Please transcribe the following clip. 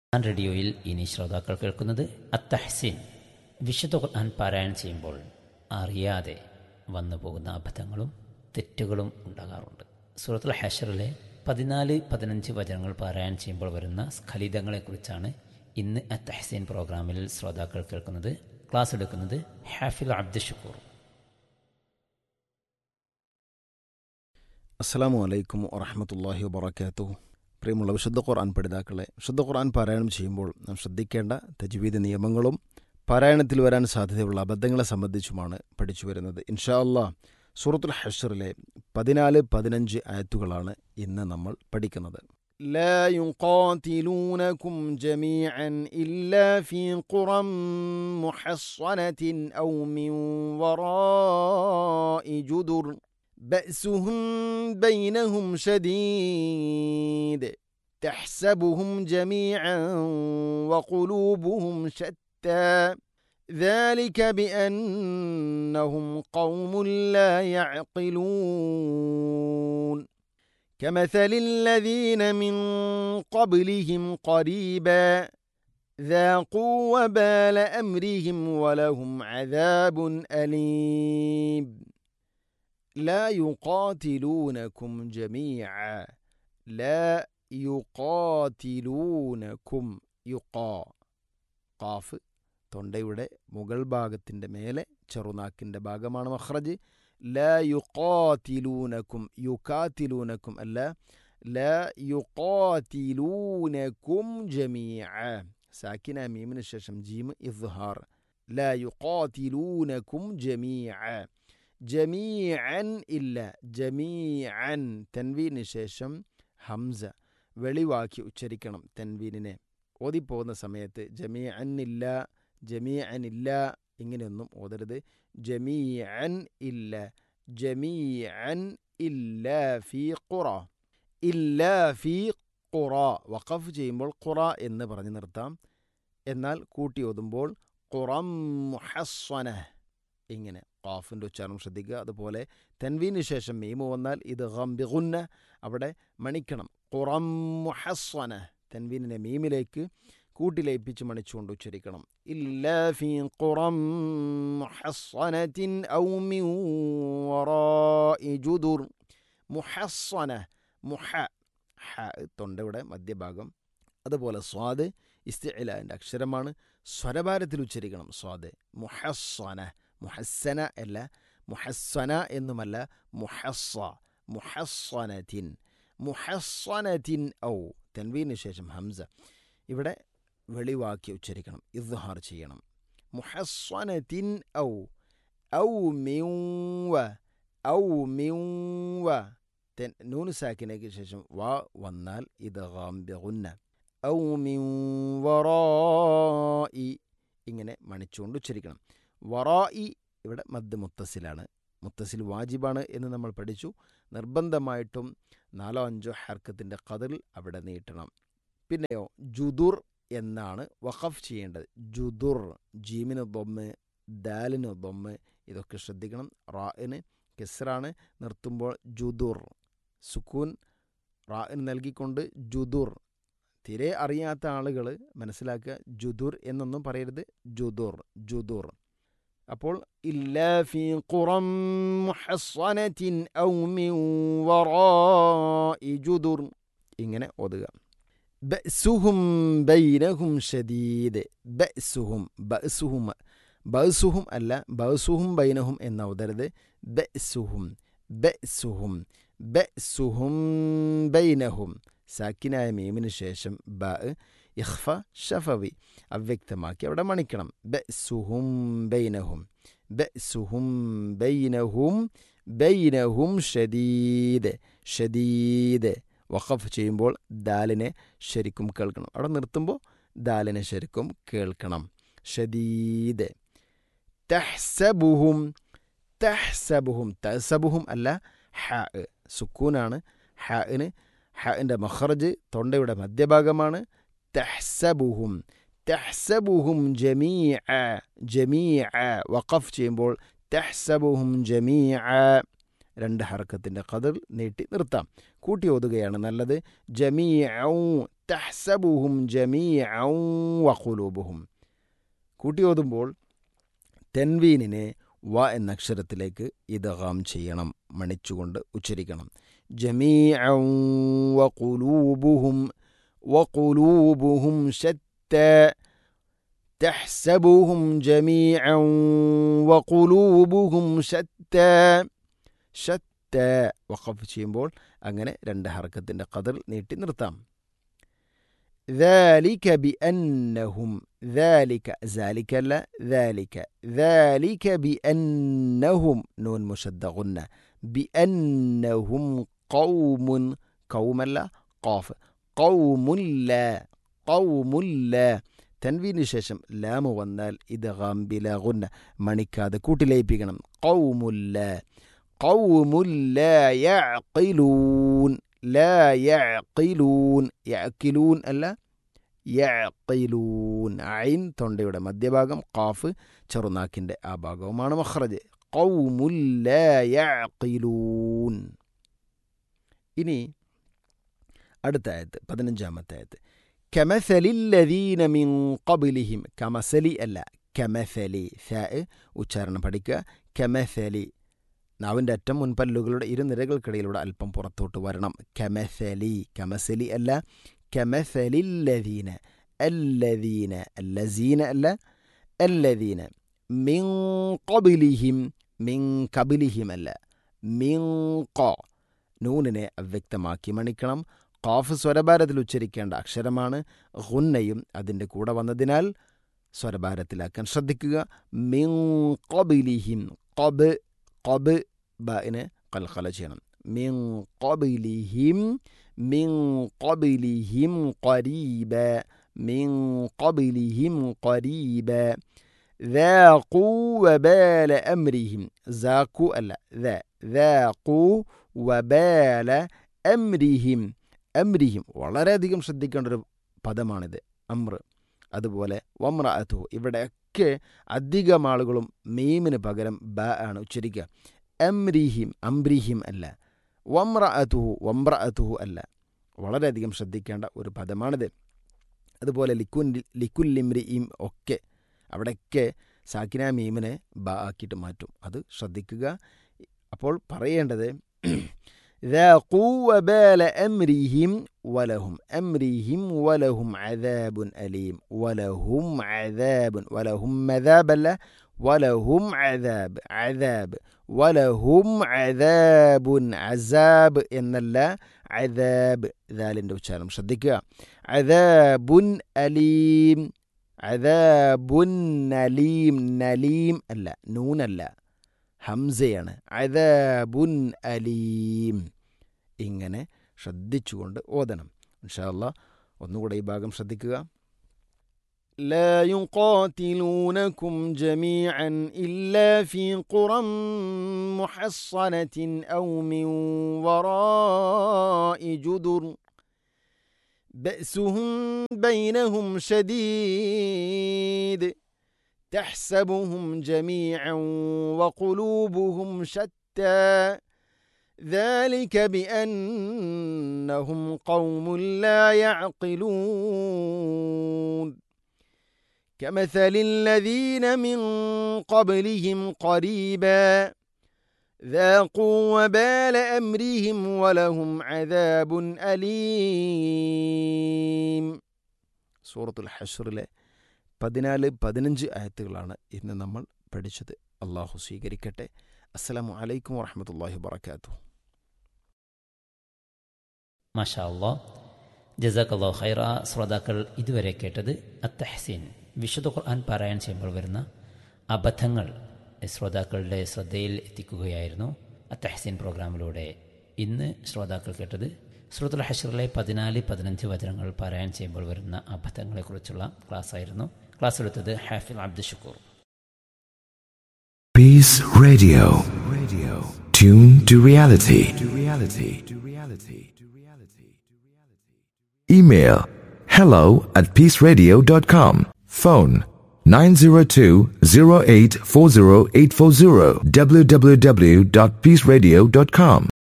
ഖുർആൻ റേഡിയോയിൽ ഇനി ശ്രോതാക്കൾ കേൾക്കുന്നത് അത്തഹ്സീൻ വിശുദ്ധ ഖുർആൻ പാരായണം ചെയ്യുമ്പോൾ അറിയാതെ വന്നു പോകുന്ന അബദ്ധങ്ങളും തെറ്റുകളും ഉണ്ടാകാറുണ്ട് സൂറത്തുൽ ഹഷറിലെ പതിനാല് പതിനഞ്ച് വചനങ്ങൾ പാരായണം ചെയ്യുമ്പോൾ വരുന്ന സ്ഖലിതങ്ങളെക്കുറിച്ചാണ് ഇന്ന് അത്തഹ്സീൻ പ്രോഗ്രാമിൽ ശ്രോതാക്കൾ കേൾക്കുന്നത് ക്ലാസ് എടുക്കുന്നത് ഹാഫിൽ അബ്ദുൽ ഷുക്കൂർ അസ്സലാമു അലൈക്കും വറഹമത്തല്ലാഹി വബർക്കാത്തു പ്രിയമുള്ള വിശുദ്ധ ഖുർആൻ പഠിതാക്കളെ വിശുദ്ധ ഖുർആൻ പാരായണം ചെയ്യുമ്പോൾ നാം ശ്രദ്ധിക്കേണ്ട തജ്വീദ് നിയമങ്ങളും പാരായണത്തിൽ വരാൻ സാധ്യതയുള്ള അബദ്ധങ്ങളെ സംബന്ധിച്ചുമാണ് പഠിച്ചു വരുന്നത് ഇൻഷാ അല്ലാ സൂറത്തുൽ ഹഷറിലെ പതിനാല് പതിനഞ്ച് ആയത്തുകളാണ് ഇന്ന് നമ്മൾ പഠിക്കുന്നത് لا يقاتلونكم جميعا إلا في قرى محصنة أو من وراء جدر بأسهم بينهم شديد تحسبهم جميعا وقلوبهم شتى ذلك بأنهم قوم لا يعقلون كمثل الذين من قبلهم قريبا ذاقوا وبال أمرهم ولهم عذاب أليم لا يقاتلونكم جميعا لا യുക്കാതിലൂനക്കും യുക്കാ കാഫ് തൊണ്ടയുടെ മുകൾ ഭാഗത്തിൻ്റെ മേലെ ചെറുനാക്കിൻ്റെ ഭാഗമാണ് മഹ്റജ് ല യുക്കാതിലൂനക്കും യുക്കാതിലൂനക്കും അല്ല ല യുക്കാതിലൂനക്കും ജമീഅ സാക്കിന മീമിന് ശേഷം ജീം ഇസ്ഹാർ ല യുക്കാതിലൂനക്കും ജമീഅ ജമീഅൻ ഇല്ല ജമീഅൻ തൻവീന് ശേഷം ഹംസ വെളിവാക്കി ഉച്ചരിക്കണം തൻവീനിനെ ഓതിപ്പോകുന്ന സമയത്ത് ജമീ അന്നില്ല ജമീ അനില്ല ഇങ്ങനെയൊന്നും ഓതരുത് ജമീ അൻ ഇല്ല ജമീ അൻ ഇല്ല ഫി ഖുറ ഇല്ല ഫി ഖുറ വഖഫ് ചെയ്യുമ്പോൾ ഖുറ എന്ന് പറഞ്ഞു നിർത്താം എന്നാൽ കൂട്ടി ഓതുമ്പോൾ ഖുറം മുഹസ്വന ഇങ്ങനെ ഖാഫിൻ്റെ ഉച്ചാരണം ശ്രദ്ധിക്കുക അതുപോലെ തൻവീന് ശേഷം മീമു വന്നാൽ ഇത് ഗംബിഗുന്ന അവിടെ മണിക്കണം ഖുറം മുഹസ്വന തൻവീനിനെ മീമിലേക്ക് കൂട്ടിലയിപ്പിച്ച് മണിച്ചുകൊണ്ട് ഉച്ചരിക്കണം ഇല്ല ഫീ ഖുറം മുഹസ്വനത്തിൻ ഔ മിൻ വറാഇ ജുദുർ മുഹസ്വന മുഹ ഹ തൊണ്ടയുടെ മധ്യഭാഗം അതുപോലെ സ്വാദ് ഇസ്തിഇലാൻ്റെ അക്ഷരമാണ് സ്വരഭാരത്തിൽ ഉച്ചരിക്കണം സ്വാദ് മുഹസ്വന മുഹസ്സന അല്ല മുഹസ്സന എന്നുമല്ല മുഹസ്സ മുഹസ്സനത്തിൻ മുഹസ്സനത്തിൻ ഔ തൻവീന് ശേഷം ഹംസ ഇവിടെ വെളിവാക്കി ഉച്ചരിക്കണം ഇദ്ഹാർ ചെയ്യണം മുഹസ്സനത്തിൻ ഔ ഔ മിവ ഔ മിവ തെൻ നൂന് സാക്കിനേക്ക് ശേഷം വ വന്നാൽ ഇത് ഗാംബിഗുന്ന ഔ മിൻ വറായി ഇങ്ങനെ മണിച്ചുകൊണ്ട് ഉച്ചരിക്കണം വറായി ഇവിടെ മദ് മുത്തസിലാണ് മുത്തസിൽ വാജിബാണ് എന്ന് നമ്മൾ പഠിച്ചു നിർബന്ധമായിട്ടും നാലോ അഞ്ചോ ഹർക്കത്തിൻ്റെ കതിൽ അവിടെ നീട്ടണം പിന്നെയോ ജുദുർ എന്നാണ് വഖഫ് ചെയ്യേണ്ടത് ജുദുർ ജീമിന് ബൊമ്മ് ദാലിന് ബൊമ്മ് ഇതൊക്കെ ശ്രദ്ധിക്കണം റാഇന് കെസ്റാണ് നിർത്തുമ്പോൾ ജുദുർ സുക്കൂൻ റാഇന് നൽകിക്കൊണ്ട് ജുദുർ തീരെ അറിയാത്ത ആളുകൾ മനസ്സിലാക്കുക ജുദുർ എന്നൊന്നും പറയരുത് ജുദുർ ജുദുർ അപ്പോൾ ഇല്ല ഫീ ഖുറം മുഹസ്സനത്തിൻ ഔ മിൻ വറാഇ ജുദുർ ഇങ്ങനെ ഓതുക ബഅ്സുഹും ബൈനഹും ഷദീദ് ബഅ്സുഹും ബഅ്സുഹും ബഅ്സുഹും അല്ല ബഅ്സുഹും ബൈനഹും എന്ന് ഓതരുത് ബഅ്സുഹും ബഅ്സുഹും ബഅ്സുഹും ബൈനഹും സാക്കിനായ മീമിന് ശേഷം ബ ഇഖ്ഫ ഷഫവി അവ്യക്തമാക്കി അവിടെ മണിക്കണം ബഅ്സുഹും ബൈനഹും ബഅ്സുഹും ബൈനഹും ബൈനഹും ഷദീദ് ഷദീദ് വഖഫ് ചെയ്യുമ്പോൾ ദാലിനെ ശരിക്കും കേൾക്കണം അവിടെ നിർത്തുമ്പോൾ ദാലിനെ ശരിക്കും കേൾക്കണം ഷദീദ് തഹ്സബുഹും തഹ്സബുഹും തഹ്സബുഹും അല്ല ഹ സുക്കൂനാണ് ഹന് ഹൻ്റെ മഖറജ് തൊണ്ടയുടെ മധ്യഭാഗമാണ് തഹ്സബുഹും തഹ്സബുഹും ജമീഅ ജമീഅ വഖഫ് ചെയ്യുമ്പോൾ തഹ്സബുഹും ജമീഅ രണ്ട് ഹർക്കത്തിൻ്റെ കതിർ നീട്ടി നിർത്താം കൂട്ടി ഓതുകയാണ് നല്ലത് ജമീ തഹ്സബുഹും ജമീ വഖുലൂബുഹും കൂട്ടി ഓതുമ്പോൾ തെൻവീനിനെ വ എന്ന അക്ഷരത്തിലേക്ക് ഇദഗാം ചെയ്യണം മണിച്ചുകൊണ്ട് ഉച്ചരിക്കണം ജമീ വഖുലൂബുഹും വഖുലൂബുഹും ശത്ത تحسبهم جميعا وقلوبهم شتى شتى വഖഫ് ചെയ്യുമ്പോൾ അങ്ങനെ രണ്ട് ഹർക്കത്തിൻ്റെ കതിർ നീട്ടി നിർത്താം ذلك بأنهم ذلك ذلك لا ذلك ذلك بأنهم نون مشد غنة بأنهم قوم قوم لا قاف قوم لا قوم لا തൻവീന് ശേഷം ലാമ് വന്നാൽ ഇത് ഗാംബില ഗുന്ന മണിക്കാതെ കൂട്ടിലയിപ്പിക്കണം കൗമുല്ല കൗമുല്ല യഅഖിലൂൻ ലാ യഅഖിലൂൻ യഅഖിലൂൻ അല്ല യഅഖിലൂൻ ഐൻ തൊണ്ടയുടെ മധ്യഭാഗം ഖാഫ് ചെറുനാക്കിൻ്റെ ആ ഭാഗവുമാണ് മഖ്റജ് കൗമുല്ല യഅഖിലൂൻ ഇനി അടുത്ത ആയത്ത് പതിനഞ്ചാമത്തെ ആയത്ത് കമസലില്ലദീന മിൻ ഖബിലിഹിം കമസലി അല്ല കമസലി ഫ ഉച്ചാരണം പഠിക്കുക കമസലി നാവിൻ്റെ അറ്റം മുൻപല്ലുകളുടെ ഇരുനിരകൾക്കിടയിലൂടെ അല്പം പുറത്തോട്ട് വരണം കമസലി കമസലി അല്ല കമസലില്ലദീന അല്ലദീന അല്ലസീന അല്ല അല്ലദീന മിൻ ഖബിലിഹിം മിൻ കബിലിഹിം അല്ല മിൻ ഖ നൂനിനെ അവ്യക്തമാക്കി മണിക്കണം ഖാഫ് സ്വരഭാരത്തിൽ ഉച്ചരിക്കേണ്ട അക്ഷരമാണ് ഹുന്നയും അതിൻ്റെ കൂടെ വന്നതിനാൽ സ്വരഭാരത്തിലാക്കാൻ ശ്രദ്ധിക്കുക മിൻ ഖബിലിഹിം ഖബ് ഖബ് ബിനെ കൽഖല ചെയ്യണം മിൻ ഖബിലിഹിം മിൻ ഖബിലിഹിം ഖരീബ മിൻ ഖബിലിഹിം ഖരീബ ذاقوا وبال أمرهم ذاقوا ألا ذا ذاقوا وبال أمرهم അമ്രിഹിം വളരെയധികം ശ്രദ്ധിക്കേണ്ട ഒരു പദമാണിത് അമ്ര അതുപോലെ വമ്രഅത്തു ഇവിടെയൊക്കെ അധികം ആളുകളും മീമിന് പകരം ബ ആണ് ഉച്ചരിക്കുക അമ്രിഹിം അംബ്രിഹിം അല്ല വമ്രഅത്തുഹു വമ്രഅത്തുഹു അല്ല വളരെയധികം ശ്രദ്ധിക്കേണ്ട ഒരു പദമാണിത് അതുപോലെ ലിക്കുൻ ലിക്കുല്ലിമ്രിയും ഒക്കെ അവിടെയൊക്കെ സാക്കിന മീമിനെ ബ ആക്കിയിട്ട് മാറ്റും അത് ശ്രദ്ധിക്കുക അപ്പോൾ പറയേണ്ടത് ذاقوا وبال أمرهم ولهم أمرهم ولهم عذاب أليم ولهم عذاب ولهم مذاب لا ولهم عذاب عذاب ولهم عذاب عذاب إن الله عذاب ذال ഉച്ചാരണം ശ്രദ്ധിക്കുക عذاب أليم عذاب أليم نليم അല്ല നൂനല്ല ഹംസയാണ് അദാബുൻ അലീം ഇങ്ങനെ ശ്രദ്ധിച്ചുകൊണ്ട് ഓതണം ഇൻഷാല്ല ഒന്നുകൂടെ ഈ ഭാഗം ശ്രദ്ധിക്കുക لا يقاتلونكم جميعا إلا في قرى محصنة أو من وراء جدر بأسهم بينهم شديد تحسبهم جميعا وقلوبهم شتى ذلك بأنهم قوم لا يعقلون كمثل الذين من قبلهم قريبا ذاقوا وبال أمرهم ولهم عذاب أليم سورة الحشر له പതിനാല് പതിനഞ്ച് ആയത്തുകളാണ് ഇന്ന് നമ്മൾ പഠിച്ചത് അള്ളാഹു സ്വീകരിക്കട്ടെ അസ്സലാമു അലൈക്കും വറഹമത്തല്ലാഹി വബർക്കാത്തു മാഷാ അള്ളാ ജസാഖ് ഖൈറ ശ്രോതാക്കൾ ഇതുവരെ കേട്ടത് അത്തഹസീൻ വിശുദ്ധ ഖുർആൻ പാരായണം ചെയ്യുമ്പോൾ വരുന്ന അബദ്ധങ്ങൾ ശ്രോതാക്കളുടെ ശ്രദ്ധയിൽ എത്തിക്കുകയായിരുന്നു അത്തഹസീൻ പ്രോഗ്രാമിലൂടെ ഇന്ന് ശ്രോതാക്കൾ കേട്ടത് സുഹൃത്തുൽ ഹഷറിലെ പതിനാല് പതിനഞ്ച് വചനങ്ങൾ പാരായണം ചെയ്യുമ്പോൾ വരുന്ന അബദ്ധങ്ങളെക്കുറിച്ചുള്ള ക്ലാസ് ആയിരുന്നു ക്ലാസ് എടുത്തത് ഹാഫിൽ Abdul Shukkur Peace Radio. Radio. Tune to reality. To reality. To reality. To reality. Email hello at peaceradio.com. Phone 902-0840840 www.peaceradio.com